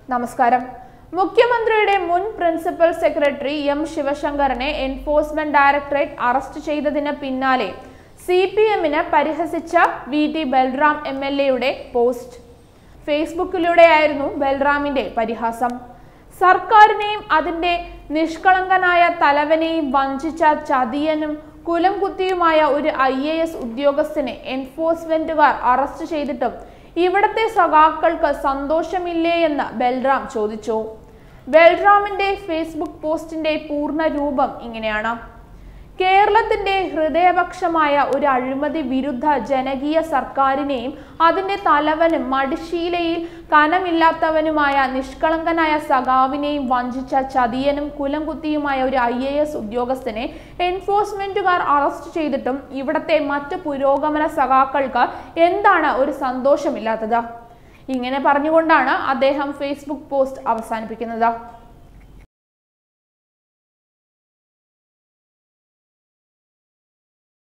നമസ്കാരം മുഖ്യമന്ത്രിയുടെ മുൻ പ്രിൻസിപ്പൽ സെക്രട്ടറി എം ശിവശങ്കറിനെ എൻഫോഴ്സ്മെന്റ് ഡയറക്ടറേറ്റ് അറസ്റ്റ് ചെയ്തതിന് പിന്നാലെ സി പി എമ്മിന് പരിഹസിച്ച V T Balram M L എയുടെ പോസ്റ്റ് ഫേസ്ബുക്കിലൂടെയായിരുന്നു ബൽറാമിന്റെ പരിഹാസം സർക്കാരിനെയും അതിന്റെ നിഷ്കളങ്കനായ തലവനെയും വഞ്ചിച്ച ചതിയനും കുലം കുത്തിയുമായ ഒരു ഐ എ എസ് ഉദ്യോഗസ്ഥനെ എൻഫോഴ്സ്മെന്റുകാർ അറസ്റ്റ് ചെയ്തിട്ടും ഇവിടത്തെ സഖാക്കൾക്ക് സന്തോഷമില്ലേ എന്ന് ബൽറാം ചോദിച്ചു ബൽറാമിന്റെ ഫേസ്ബുക്ക് പോസ്റ്റിന്റെ പൂർണ്ണ രൂപം ഇങ്ങനെയാണ് കേരളത്തിന്റെ ഹൃദയപക്ഷമായ ഒരു അഴിമതി വിരുദ്ധ ജനകീയ സർക്കാരിനെയും അതിന്റെ തലവനും മടിശീലയിൽ കനമില്ലാത്തവനുമായ നിഷ്കളങ്കനായ സഖാവിനെയും വഞ്ചിച്ച ചതിയനും കുലംകുത്തിയുമായ ഒരു ഐ എ എസ് ഉദ്യോഗസ്ഥനെ എൻഫോഴ്സ്മെന്റുകാർ അറസ്റ്റ് ചെയ്തിട്ടും ഇവിടത്തെ മറ്റ് പുരോഗമന സഖാക്കൾക്ക് എന്താണ് ഒരു സന്തോഷമില്ലാത്തത് ഇങ്ങനെ പറഞ്ഞുകൊണ്ടാണ് അദ്ദേഹം ഫേസ്ബുക്ക് പോസ്റ്റ് അവസാനിപ്പിക്കുന്നത്